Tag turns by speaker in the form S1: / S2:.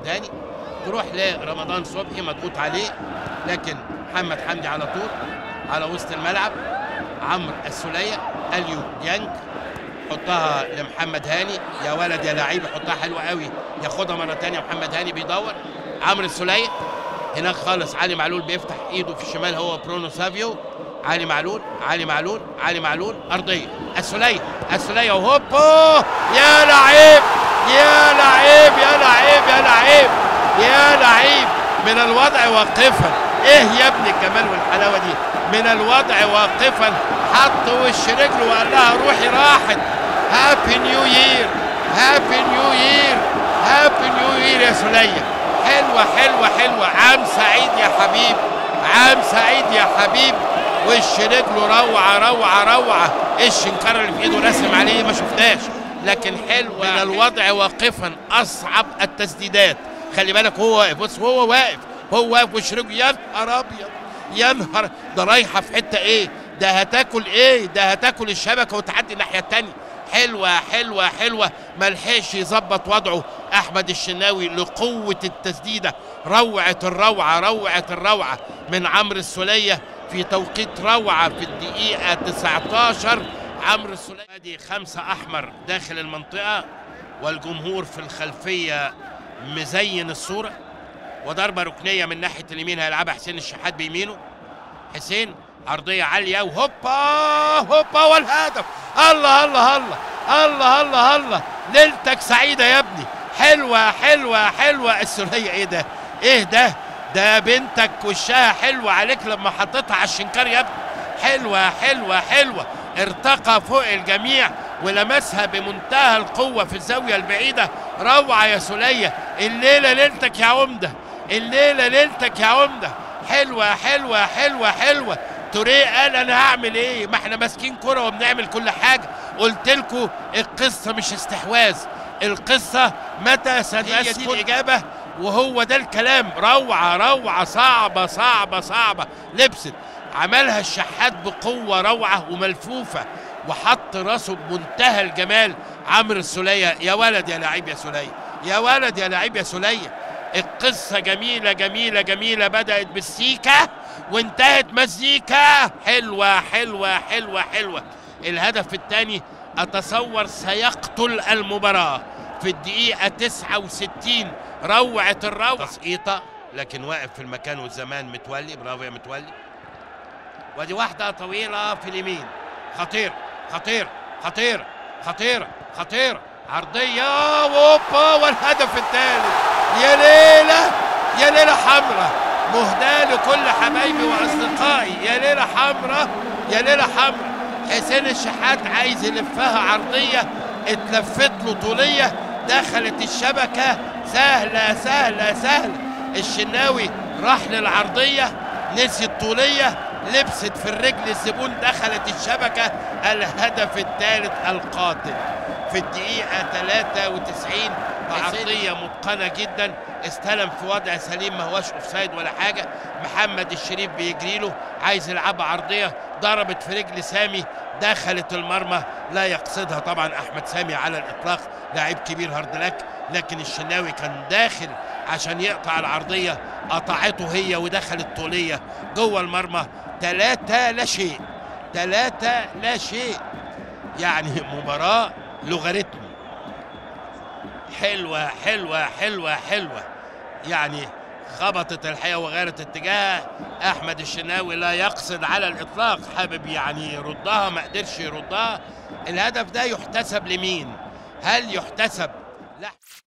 S1: محمد هاني تروح لرمضان صبحي مضغوط عليه لكن محمد حمدي على طول على وسط الملعب عمرو السوليه اليو ديانج حطها لمحمد هاني يا ولد يا لعيب حطها حلوه قوي ياخدها مره تانية محمد هاني بيدور عمرو السوليه هناك خالص علي معلول بيفتح ايده في الشمال هو برونو سافيو علي معلول علي معلول علي معلول ارضيه السوليه السوليه وهوبا يا لعيب يا لعيب يا لعيب يا لعيب يا لعيب من الوضع واقفا ايه يا ابني الجمال والحلاوه دي من الوضع واقفا حط وش رجله وقال لها روحي راحت هابي نيو يير هابي نيو يير هابي نيو يير يا سلية حلوة حلوة حلوة عام سعيد يا حبيب عام سعيد يا حبيب وش رجله روعة روعة روعة ايش الشنكرة اللي في ايده رسم عليه ما شفناش لكن حلو من الوضع واقفا اصعب التسديدات خلي بالك هو واقف بص هو واقف هو واقف وش رجله يا نهار ابيض يا نهار ده رايحه في حته ايه ده هتاكل ايه ده هتاكل الشبكه وتعدي الناحيه التانيه حلوه حلوه حلوه ملحقش يظبط وضعه احمد الشناوي لقوه التسديده روعه الروعه روعه الروعه من عمرو السوليه في توقيت روعه في الدقيقه 19 عمرو السوليه ادي خمسه احمر داخل المنطقه والجمهور في الخلفيه مزين الصوره وضربه ركنيه من ناحيه اليمين هيلعبها حسين الشحات بيمينه حسين عرضيه عاليه وهوبا هوبا والهدف الله الله الله الله الله الله ليلتك سعيده يا ابني حلوه حلوه حلوه السوليه ايه ده ايه ده ده بنتك وشها حلوه عليك لما حطيتها على الشنكار يا ابني حلوه حلوه حلوه ارتقى فوق الجميع ولمسها بمنتهى القوة في الزاوية البعيدة روعة يا سولية الليلة ليلتك يا عمدة الليلة ليلتك يا عمدة حلوة حلوة حلوة حلوة توريه قال انا هعمل ايه ما احنا ماسكين كرة وبنعمل كل حاجة قلت لكم القصة مش استحواذ القصة متى سنسكت دي الإجابة وهو ده الكلام روعة روعة صعبة صعبة صعبة لبست عملها الشحات بقوة روعة وملفوفة وحط راسه بمنتهى الجمال عمرو السولية يا ولد يا لعيب يا سولية يا ولد يا لعيب يا سولية القصة جميلة جميلة جميلة بدأت بالسيكة وانتهت مزيكا حلوة حلوة حلوة حلوة الهدف الثاني أتصور سيقتل المباراة في الدقيقة 69 روعة الروعة تسقيطة لكن واقف في المكان والزمان متولي برافو يا متولي ودي واحدة طويلة في اليمين خطير خطير خطير خطير خطير عرضية ووبا والهدف الثالث يا ليلة يا ليلة حمراء مهداة لكل حبايبي وأصدقائي يا ليلة حمراء يا ليلة حمراء حسين الشحات عايز يلفها عرضية اتلفت له طولية دخلت الشبكة سهلة سهلة سهلة الشناوي راح للعرضية نسي الطولية لبست في الرجل الزبون دخلت الشبكة الهدف الثالث القاتل في الدقيقة 93 عرضية متقنة جدا استلم في وضع سليم ما هوش اوفسايد ولا حاجة محمد الشريف بيجري له عايز يلعبها عرضية ضربت في رجل سامي دخلت المرمى لا يقصدها طبعا احمد سامي على الاطلاق لاعب كبير هارد لك لكن الشناوي كان داخل عشان يقطع العرضية قطعته هي ودخلت طولية جوه المرمى ثلاثة لا شيء ثلاثة لا شيء يعني مباراة لوغاريتم حلوة حلوة حلوة حلوة يعني خبطت الحقيقة وغيرت اتجاه أحمد الشناوي لا يقصد على الإطلاق حابب يعني يردها ما قدرش يردها الهدف ده يحتسب لمين هل يحتسب لا